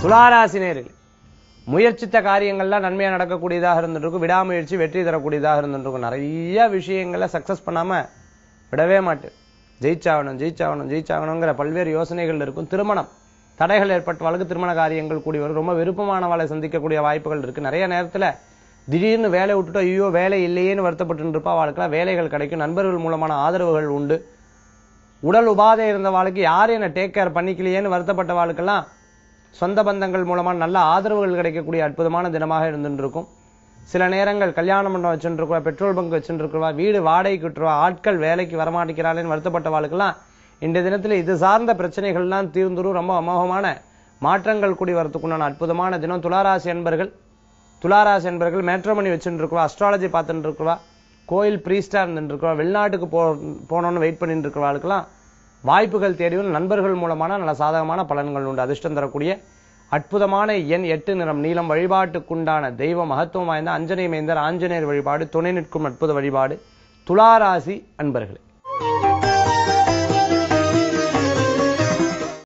துளாராசி நேரில் முயற்சித்த காரியங்கள்லாம் நன்மையா நடக்கக்கூடியதாக இருந்துருக்கும் விடாமுயற்சி வெற்றி தரக்கூடியதாக இருந்துருக்கும் நிறைய விஷயங்களை சக்சஸ் பண்ணாம விடவே மாட்டேன் ஜெயிச்சாகணும் ஜெயிச்சாகணும் ஜெயிச்சாகணுங்கிற பல்வேறு யோசனைகள் இருக்கும் திருமணம் தடைகள் ஏற்பட்ட வழக்கு திருமண காரியங்கள் கூடி வரும் ரொம்ப விருப்பமானவளை சந்திக்கக்கூடிய வாய்ப்புகள் இருக்கு நிறைய நேரத்துல திடீர்னு வேலை விட்டுட்டோ ஐயோ வேலை இல்லையேன்னு வருத்தப்பட்டு இருப்பா அவளுக்கெல்லாம் வேலைகள் கிடைக்கும் நண்பர்கள் மூலமான ஆதரவுகள் உண்டு உடல் உபாதை இருந்த வாழ்க்கை யாரும் என்ன டேக் கேர் பண்ணிக்கலையேன்னு வருத்தப்பட்ட வாழ்க்கெல்லாம் சொந்த பந்தங்கள் மூலமான நல்ல ஆதரவுகள் கிடைக்கக்கூடிய அற்புதமான தினமாக இருந்துருக்கும் சில நேரங்கள் கல்யாண மண்டபம் வச்சுருக்குவா பெட்ரோல் பங்க் வச்சுருக்குவா வீடு வாடகைக்கு விட்டுருவா ஆட்கள் வேலைக்கு வரமாட்டேங்கிறாளேன்னு வருத்தப்பட்ட வாழ்க்கெல்லாம் இந்த தினத்துல இது சார்ந்த பிரச்சனைகள்லாம் தீர்ந்துரும் ரொம்ப அமோகமான மாற்றங்கள் கூடி வரத்துக்குண்டான அற்புதமான தினம் துளாராசி என்பர்கள் துளாராசி என்பர்கள் மேட்ரமணி வச்சுட்டு இருக்குவா அஸ்ட்ராலஜி பார்த்துட்டு இருக்குவா கோயில் பிரீஸ்டா இருந்துட்டு இருக்குவா வெளிநாட்டுக்கு போ போனோம்னு வெயிட் பண்ணிட்டு இருக்கிறவாளுக்கெல்லாம் வாய்ப்புகள் தேடி வரும் நண்பர்கள் மூலமான நல்ல சாதகமான பலன்கள் உண்டு அதிர்ஷ்டம் தரக்கூடிய அற்புதமான எண் எட்டு நிறம் நீளம் வழிபாட்டுக்குண்டான தெய்வ மகத்துவம் வாய்ந்த அஞ்சனை மைந்தர் ஆஞ்சநேயர் வழிபாடு துணை நிற்கும் அற்புத வழிபாடு துளாராசி அன்பர்களே